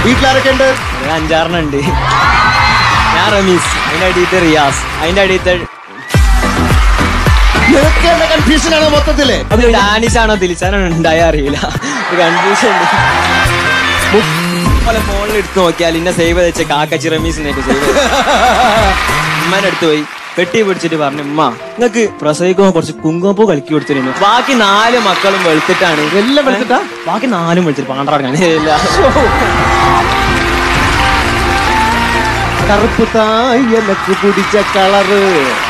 വീട്ടിലാരൊക്കെ ഉണ്ട് ഒരു അഞ്ചാറെണ്ണം ഉണ്ട് ഞാൻ റമീസ് അതിന്റെ അടിയത്തെ റിയാസ് അതിന്റെ അടിയത്തെ നിനക്ക് എന്നെ കൺഫ്യൂഷൻ ആണ് മൊത്തത്തില് അത് ഡാനിഷ് ആണോ തിരിച്ചാണോ ഉണ്ടായ അറിയില്ല ഒരു കൺഫ്യൂഷൻ ഉണ്ട് പോലെ ഫോണിൽ എടുത്ത് നോക്കിയാൽ ഇന്നെ സേവ് ചെയ്ത് വെച്ച കാക്കച്ചി റമീസിനെയൊക്കെ സേവ് ചെയ്ത് ഉമ്മാന്റെ അടുത്ത് പോയി കെട്ടി പിടിച്ചിട്ട് പറഞ്ഞു ഉമ്മ നിങ്ങൾക്ക് പ്രസവിക്കുമ്പോ കുറച്ച് കുങ്കുമപ്പൂ കലക്കി കൊടുത്തിരുന്നു ബാക്കി നാല് മക്കളും വെളുത്തിട്ടാണ് എല്ലാം വെളുത്തിട്ടാ? ബാക്കി നാലും വെളുത്തിട്ട് പാണ്ടാടക്കാൻ ഇല്ല കറുപ്പ് തായി എനക്ക് പിടിച്ച കളറ്